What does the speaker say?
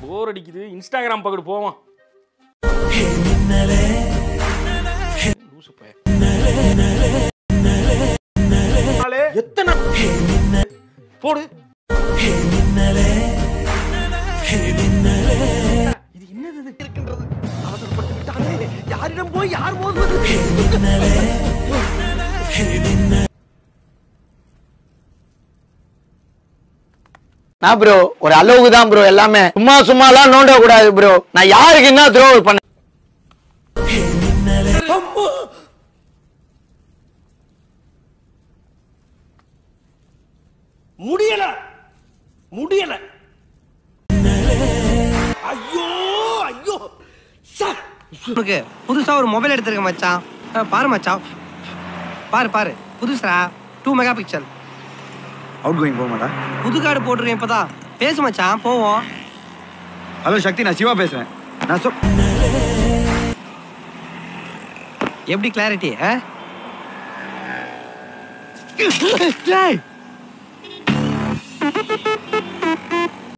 போர் அடிக்குது இன்ஸ்டாகிராம் பக்கத்து போவோம் லூசு பையன். நாளே, எத்தனை போடு இது என்னது இது? இருக்கின்றது அவசரப்பட்டு விட்டானே யாரிடம் போய் யார் மோதுவது நான் ப்ரோ ஒரு அளவுக்கு தான் ப்ரோ எல்லாமே சும்மா சும்மாலாம் நோண்ட கூடாது ப்ரோ நான் யாருக்கு என்ன துரோகம் பண்ண முடியல முடியல ஐயோ ஐயோ சார் உனக்கு புதுசா ஒரு மொபைல் எடுத்திருக்க மச்சான் அஹ் பாரு மச்சான் பாரு பாரு புதுசுடா two megapixel outgoing போக மாட்டா புது கார்டு போட்டிருக்கேன் இப்பதான் பேசு மச்சான் போவோம் ஹலோ சக்தி நான் சிவா பேசுறேன் நான் சொல் எப்படி கிளாரிட்டி